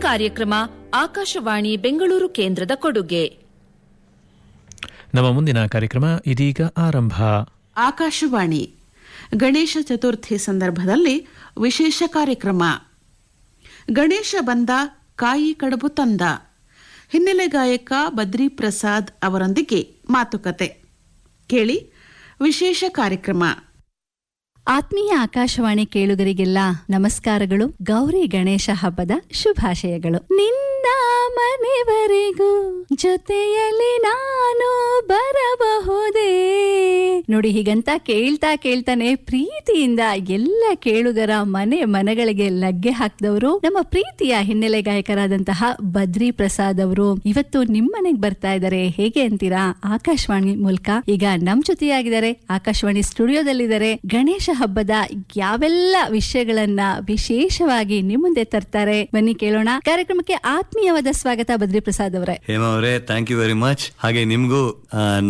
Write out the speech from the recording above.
ಕಾರ್ಯಕ್ರಮ ಆಕಾಶವಾಣಿ ಬೆಂಗಳೂರು ಕೇಂದ್ರದ ಕೊಡುಗೆ ನಮ್ಮ ಮುಂದಿನ ಕಾರ್ಯಕ್ರಮ ಇದೀಗ ಆರಂಭ ಆಕಾಶವಾಣಿ ಗಣೇಶ ಚತುರ್ಥಿ ಸಂದರ್ಭದಲ್ಲಿ ವಿಶೇಷ ಕಾರ್ಯಕ್ರಮ ಗಣೇಶ ಬಂದ ಕಾಯಿ ಕಡುಬು ತಂದ ಹಿನ್ನೆಲೆ ಗಾಯಕ ಬದ್ರಿ ಪ್ರಸಾದ್ ಅವರೊಂದಿಗೆ ಮಾತುಕತೆ ಕೇಳಿ ವಿಶೇಷ ಕಾರ್ಯಕ್ರಮ ಆತ್ಮೀಯ ಆಕಾಶವಾಣಿ ಕೇಳುಗರಿಗೆಲ್ಲ ನಮಸ್ಕಾರಗಳು ಗೌರಿ ಗಣೇಶ ಹಬ್ಬದ ಶುಭಾಶಯಗಳು ನಿನ್ನ ಮನೆವರೆಗೂ ಜೊತೆಯಲ್ಲಿ ನಾನು ಬರಬಹುದೇ ನೋಡಿ ಹೀಗಂತ ಕೇಳ್ತಾ ಕೇಳ್ತಾನೆ ಪ್ರೀತಿಯಿಂದ ಎಲ್ಲ ಕೇಳುಗರ ಮನೆ ಮನಗಳಿಗೆ ಲಗ್ಗೆ ಹಾಕಿದವರು ನಮ್ಮ ಪ್ರೀತಿಯ ಹಿನ್ನೆಲೆ ಗಾಯಕರಾದಂತಹ ಬದ್ರಿ ಪ್ರಸಾದ್ ಅವರು ಇವತ್ತು ನಿಮ್ಮನೆಗ್ ಬರ್ತಾ ಇದ್ದಾರೆ ಹೇಗೆ ಅಂತೀರಾ ಆಕಾಶವಾಣಿ ಮೂಲಕ ಈಗ ನಮ್ ಜೊತೆಯಾಗಿದ್ದಾರೆ ಆಕಾಶವಾಣಿ ಸ್ಟುಡಿಯೋದಲ್ಲಿದ್ದಾರೆ ಗಣೇಶ ಹಬ್ಬದ ಯಾವೆಲ್ಲ ವಿಷಯಗಳನ್ನ ವಿಶೇಷವಾಗಿ ನಿಮ್ ಮುಂದೆ ತರ್ತಾರೆ ಬನ್ನಿ ಕೇಳೋಣ ಕಾರ್ಯಕ್ರಮಕ್ಕೆ ಆತ್ಮೀಯವಾದ ಸ್ವಾಗತ ಬದ್ರಿ ಪ್ರಸಾದ್ ಅವರೇ ಹೇಮ ಅವರೇ ಥ್ಯಾಂಕ್ ಯು ವೆರಿ ಮಚ್ ಹಾಗೆ ನಿಮ್ಗೂ ಆ,